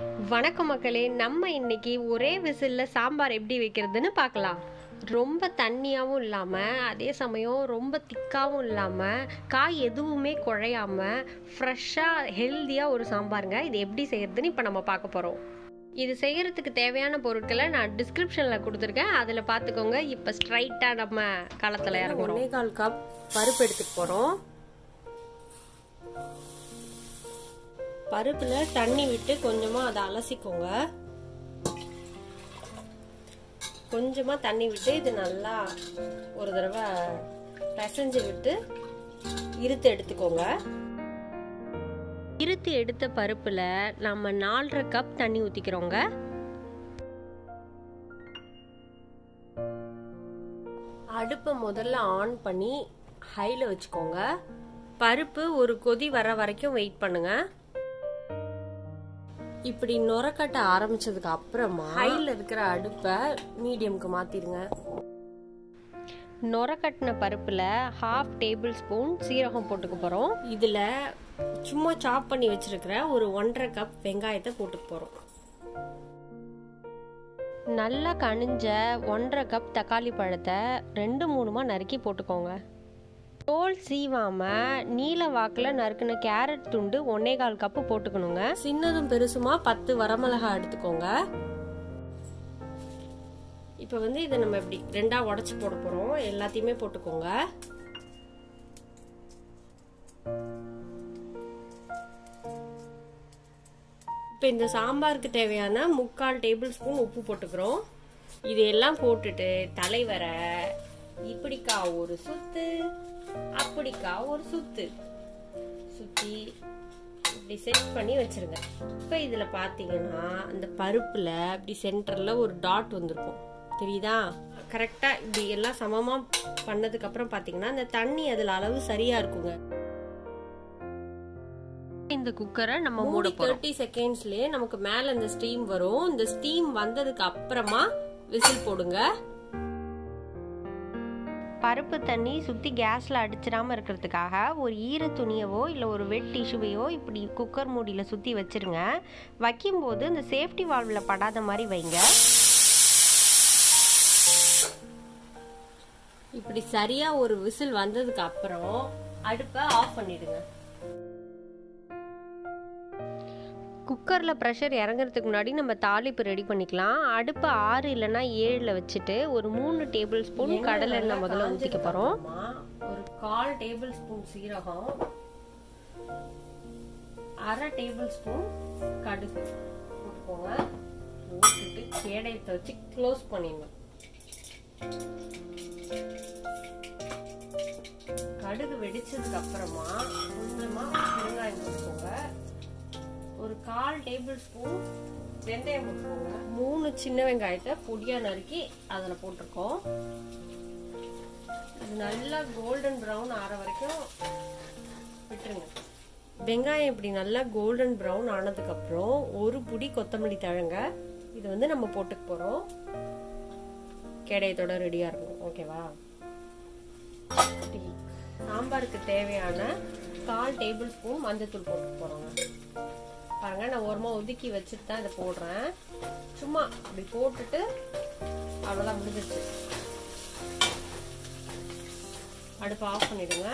வணக்கம் மக்களே நம்ம இன்னைக்கு ஒரே விசில்ல சாம்பார் எப்படி வைக்கிறதுன்னு பார்க்கலாம் ரொம்ப தண்ணியாகவும் இல்லாமல் அதே சமயம் ரொம்ப திக்காகவும் இல்லாமல் காய் எதுவுமே குழையாம ஃப்ரெஷ்ஷாக ஹெல்த்தியாக ஒரு சாம்பாருங்க இது எப்படி செய்யறதுன்னு இப்போ நம்ம பார்க்க போகிறோம் இது செய்யறதுக்கு தேவையான பொருட்களை நான் டிஸ்கிரிப்ஷனில் கொடுத்துருக்கேன் அதில் பார்த்துக்கோங்க இப்போ ஸ்ட்ரைட்டாக நம்ம களத்தில் இறங்குறோம் ஒன்னே கால் கப் பருப்பு எடுத்துட்டு போறோம் பருப்புல தண்ணி விட்டு கொஞ்சமா அதை அலசிக்கோங்க கொஞ்சமா தண்ணி விட்டு இது நல்லா ஒரு தடவை பிசைஞ்சு விட்டு இருத்து எடுத்துக்கோங்க இருத்து எடுத்த பருப்பில் நம்ம நாலரை கப் தண்ணி ஊற்றிக்கிறோங்க அடுப்பை முதல்ல ஆன் பண்ணி ஹைல வச்சுக்கோங்க பருப்பு ஒரு கொதி வர வரைக்கும் வெயிட் பண்ணுங்க இப்படி நுரக்கட்ட ஆரம்பிச்சதுக்கு அப்புறமா ஹைல இருக்கிற அடுப்பை மீடியம்க்கு மாத்திருங்க நுர கட்டின பருப்பில் ஹாஃப் டேபிள் ஸ்பூன் சீரகம் போட்டுக்க போகிறோம் இதுல சும்மா சாப் பண்ணி வச்சிருக்கிற ஒரு ஒன்றரை கப் வெங்காயத்தை போட்டுக்க போறோம் நல்லா கனிஞ்ச ஒன்றரை கப் தக்காளி பழத்தை ரெண்டு மூணுமா நறுக்கி போட்டுக்கோங்க தோல் சீவாம நீல வாக்கில் நறுக்கின கேரட் துண்டு ஒன்னே கால் கப்பு போட்டுக்கணுங்க சின்னதும் பெருசுமா பத்து வரமிளகாய் எடுத்துக்கோங்க இப்போ வந்து இதை நம்ம இப்படி ரெண்டா உடைச்சு போட போறோம் எல்லாத்தையுமே போட்டுக்கோங்க இப்போ இந்த சாம்பாருக்கு தேவையான முக்கால் டேபிள் ஸ்பூன் உப்பு போட்டுக்கிறோம் இது எல்லாம் போட்டுட்டு தலைவர இப்படிக்கா ஒரு சுத்து அப்படிக்கா ஒரு சுத்து சுத்தி இப்படி செட் பண்ணி வச்சிருங்க இப்போ இதுல பாத்தீங்கன்னா அந்த பருப்புல இப்படி சென்டர்ல ஒரு டாட் வந்திருக்கும் தெரியுதா கரெக்டா இப்படி எல்லாம் சமமா பண்ணதுக்கு அப்புறம் பாத்தீங்கன்னா அந்த தண்ணி அதுல அளவு சரியா இருக்குங்க இந்த குக்கரை நம்ம மூட மூடி போறோம் தேர்ட்டி செகண்ட்ஸ்லயே நமக்கு மேல இந்த ஸ்டீம் வரும் இந்த ஸ்டீம் வந்ததுக்கு அப்புறமா விசில் போடுங்க பருப்பு தண்ணி சுற்றி கேஸில் அடிச்சிடாம இருக்கிறதுக்காக ஒரு ஈர துணியவோ இல்லை ஒரு வெட் டிஷ்யூவையோ இப்படி குக்கர் மூடியில் சுற்றி வச்சிருங்க வைக்கும்போது இந்த சேஃப்டி வால்வில் படாத மாதிரி வைங்க இப்படி சரியா ஒரு விசில் வந்ததுக்கு அப்புறம் அடுப்பை ஆஃப் பண்ணிடுங்க குக்கரில் ப்ரெஷர் இறங்குறதுக்கு முன்னாடி நம்ம தாளிப்பு ரெடி பண்ணிக்கலாம் அடுப்பு ஆறு இல்லைன்னா ஏழில் வச்சுட்டு ஒரு மூணு டேபிள் ஸ்பூன் கடலை எண்ணெய் முதல்ல ஊற்றிக்க போகிறோம் அப்புறமா ஒரு கால் டேபிள் ஸ்பூன் சீரகம் அரை டேபிள் ஸ்பூன் கடுகு போட்டுக்கோங்க போட்டுட்டு கேடயத்தை வச்சு க்ளோஸ் பண்ணிடணும் கடுகு வெடிச்சதுக்கு அப்புறமா கொஞ்சமா வெங்காயம் போட்டுக்கோங்க ஒரு கால் டேபிள் ஸ்பூன் வெந்தயம் போட்டுக்கோங்க மூணு சின்ன வெங்காயத்தை பொடியா நறுக்கி அதில் போட்டிருக்கோம் இது நல்லா கோல்டன் ப்ரௌன் ஆற வரைக்கும் விட்டுருங்க வெங்காயம் இப்படி நல்லா கோல்டன் ப்ரௌன் ஆனதுக்கு அப்புறம் ஒரு புடி கொத்தமல்லி தழங்க இது வந்து நம்ம போட்டுக்க போறோம் கேடயத்தோட ரெடியா இருக்கும் ஓகேவா சாம்பாருக்கு தேவையான கால் டேபிள் ஸ்பூன் மஞ்சத்தூள் போட்டு போறோங்க பாருங்க நான் ஓரமா ஒதுக்கி வச்சுட்டு தான் இதை போடுறேன் சும்மா அப்படி போட்டுட்டு அவ்வளோதான் முடிஞ்சிருச்சு அடுப்பு ஆஃப் பண்ணிடுங்க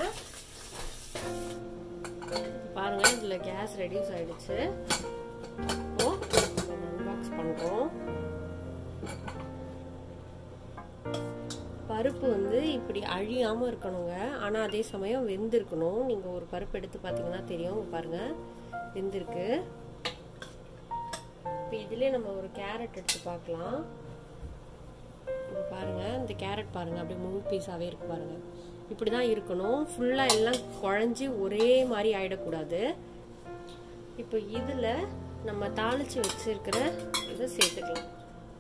பாருங்க இதுல கேஸ் ரெடியூஸ் ஆயிடுச்சு இப்போ அன்பாக்ஸ் பண்றோம் பருப்பு வந்து இப்படி அழியாம இருக்கணுங்க ஆனா அதே சமயம் வெந்திருக்கணும் நீங்க ஒரு பருப்பு எடுத்து பாத்தீங்கன்னா தெரியும் இங்க பாருங்க வெந்திருக்கு இப்போ இதுலயே நம்ம ஒரு கேரட் எடுத்து பார்க்கலாம் இங்க பாருங்க இந்த கேரட் பாருங்க அப்படியே முழு பீஸாவே இருக்கு பாருங்க இப்படிதான் இருக்கணும் ஃபுல்லா எல்லாம் குழஞ்சி ஒரே மாதிரி ஆயிடக்கூடாது இப்போ இதுல நம்ம தாளிச்சு வச்சிருக்கிற இதை சேர்த்துக்கலாம்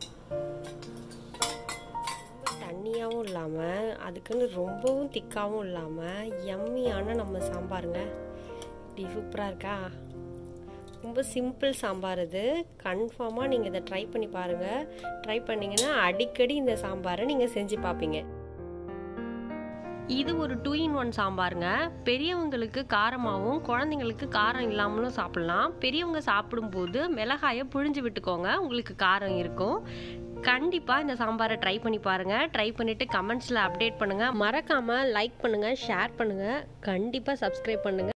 ரொம்ப தண்ணியாகவும் இல்லாமல் அதுக்குன்னு ரொம்பவும் திக்காவும் இல்லாமல் எம்மியான நம்ம சாம்பாருங்க இப்படி சூப்பராக இருக்கா ரொம்ப சிம்பிள் சாம்பார் இது கன்ஃபார்மாக நீங்கள் இதை ட்ரை பண்ணி பாருங்கள் ட்ரை பண்ணிங்கன்னா அடிக்கடி இந்த சாம்பாரை நீங்கள் செஞ்சு பார்ப்பீங்க இது ஒரு டூ இன் ஒன் சாம்பாருங்க பெரியவங்களுக்கு காரமாகவும் குழந்தைங்களுக்கு காரம் இல்லாமலும் சாப்பிடலாம் பெரியவங்க சாப்பிடும்போது மிளகாயை புழிஞ்சு விட்டுக்கோங்க உங்களுக்கு காரம் இருக்கும் கண்டிப்பாக இந்த சாம்பாரை ட்ரை பண்ணி பாருங்கள் ட்ரை பண்ணிவிட்டு கமெண்ட்ஸில் அப்டேட் பண்ணுங்கள் மறக்காமல் லைக் பண்ணுங்கள் ஷேர் பண்ணுங்கள் கண்டிப்பாக சப்ஸ்கிரைப் பண்ணுங்கள்